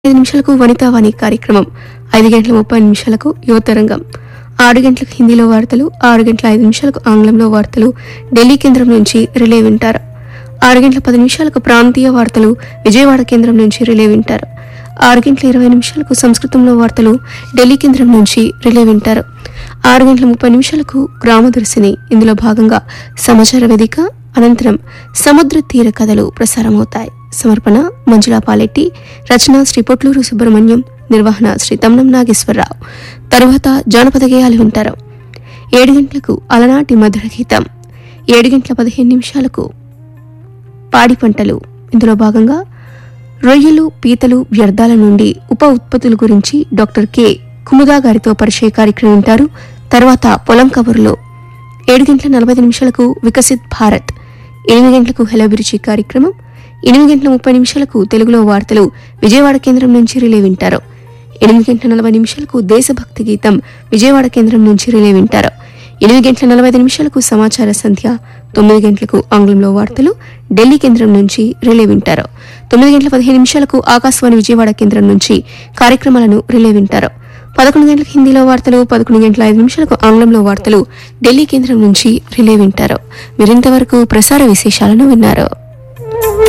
ఐదు నిమిషాలకు వనితావాణి కార్యక్రమం ఐదు గంటల ముప్పై నిమిషాలకు యువతరంగం ఆరు గంటలకు హిందీలో వార్తలు ఆరు గంటల ఐదు నిమిషాలకు ఆంగ్లంలో వార్తలు ఢిల్లీ కేంద్రం నుంచి రిలే వింటారు ఆరు గంటల పది నిమిషాలకు ప్రాంతీయ వార్తలు విజయవాడ కేంద్రం నుంచి రిలే వింటారు ఆరు గంటల ఇరవై నిమిషాలకు సంస్కృతంలో వార్తలు ఢిల్లీ కేంద్రం నుంచి రిలే వింటారు ఆరు గంటల ముప్పై నిమిషాలకు గ్రామదర్శిని ఇందులో భాగంగా సమాచార వేదిక అనంతరం సముద్ర తీర కథలు ప్రసారమవుతాయి సమర్పణ మంజులా పాలెట్టి రచన శ్రీ పొట్లూరు సుబ్రహ్మణ్యం నిర్వహణ శ్రీ తమ్నం నాగేశ్వరరావు తరువాత జానపద గేయాలు వింటారు ఏడు గంటలకు అలనాటి మధుర గీతం ఏడు గంటల పదిహేను నిమిషాలకు పాడి పంటలు ఇందులో భాగంగా రొయ్యలు పీతలు వ్యర్థాల నుండి ఉప ఉత్పత్తుల గురించి డాక్టర్ కె కుముదా గారితో పరిచయ కార్యక్రమం వింటారు తర్వాత పొలం కబుర్లో ఏడు గంటల నలభై ఐదు నిమిషాలకు వికసిత్ భారత్ ఎనిమిది గంటలకు హెలబిరుచి కార్యక్రమం ఎనిమిది గంటల ముప్పై నిమిషాలకు తెలుగులో వార్తలు విజయవాడ కేంద్రం నుంచి రిలే వింటారు ఎనిమిది గంటల నలభై నిమిషాలకు దేశభక్తి గీతం విజయవాడ కేంద్రం నుంచి రిలే వింటారు ఎనిమిది గంటల నలభై ఐదు నిమిషాలకు సమాచార సంధ్య తొమ్మిది గంటలకు ఆంగ్లంలో వార్తలు ఢిల్లీ కేంద్రం నుంచి రిలే వింటారు తొమ్మిది గంటల పదిహేను నిమిషాలకు ఆకాశవాణి విజయవాడ కేంద్రం నుంచి కార్యక్రమాలను రిలే వింటారు పదకొండు గంటలకు హిందీలో వార్తలు పదకొండు గంటల ఐదు నిమిషాలకు ఆంగ్లంలో వార్తలు ఢిల్లీ కేంద్రం నుంచి రిలే వింటారు మీరింతవరకు ప్రసార విశేషాలను విన్నారు